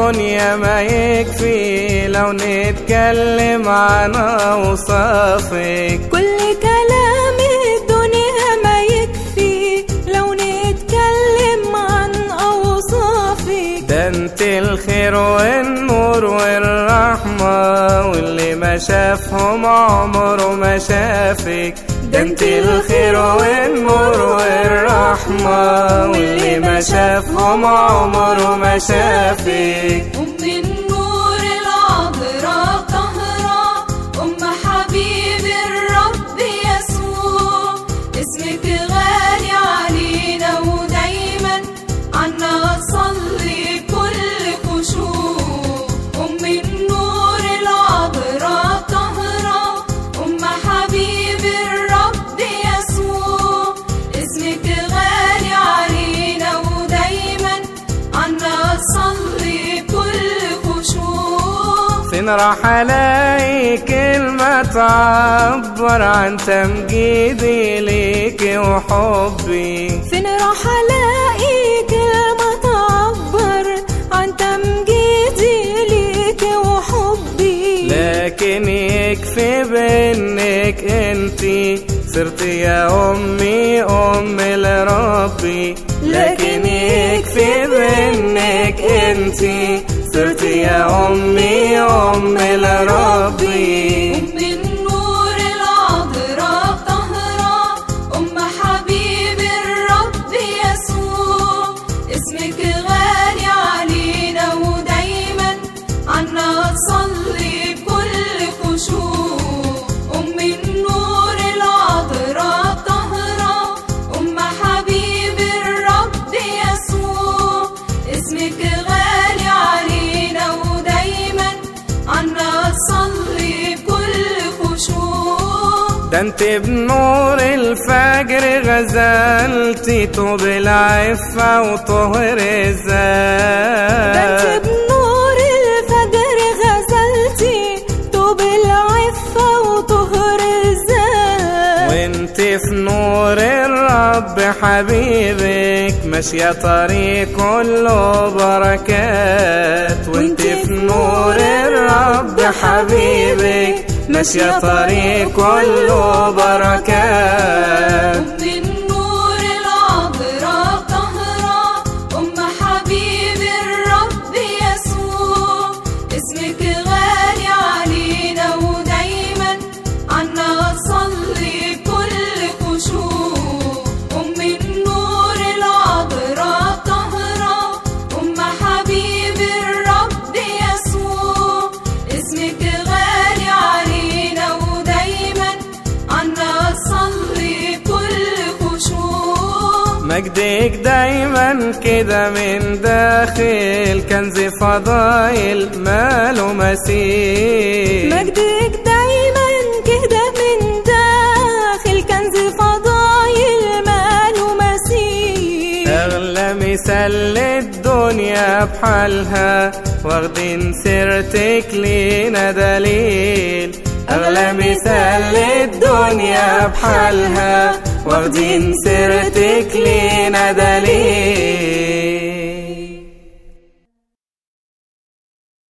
الدنيا ما يكفي لو نتكلم عن أوصافك كل كلام الدنيا ما يكفي لو نتكلم عن أوصافك ده انت الخير والنور والرحمة واللي ما شافهم عمره ما شافك ده انت الخير والنور والرحمة واللي ما شافهم عمره ما شافك أم النور العذراء طهرة أم حبيب الرب يسوع اسمك غالي علينا ودايما عنا صلي كل خشوع أم النور العذراء طهرة أم حبيب الرب يسوع اسمك غالي علينا ودايما عنا صلي كل خشوع فين راح الاقي كلمة تعبر عن تمجيدي ليكي وحبي فين راح الاقي كلمة تعبر عن تمجيدي ليك وحبي لكن يكفي بانك انتي صرت يا امي ام لربي لكن يكفي بانك انتي صرت يا امي ام لربي أم النور العذراء طهرة أم حبيب الرب يسوع اسمك غالي علينا ودايما عنا صلي بكل خشوع أم النور العذراء طهرة أم حبيب الرب يسوع اسمك غالي علينا ودايما عنا صلي بكل خشوع ده انت بنور الفجر غزلتي طوب العفة وطهر ده الذات انت بنور الفجر غزلتي طوب العفة وطهر الذات وانت في نور الرب حبيبك ماشية طريق كله بركات وانت في نور الرب حبيبك ماشية طريق كله بركات أم النور العذراء طهرة أم حبيب الرب يسوع اسمك غالي علينا ودايما عنا صلي بكل خشوع أم النور العذراء طهرة أم حبيب الرب يسوع اسمك غالي علينا ودايما عنا صلي بكل خشوع مجدك دايما كده من داخل كنز فضايل ماله مثيل مجدك دايما كده من داخل كنز فضايل ماله مثيل أغلى مثال للدنيا بحالها واخدين سيرتك لينا دليل أغلى مثال للدنيا بحالها واخدين سيرتك لينا دليل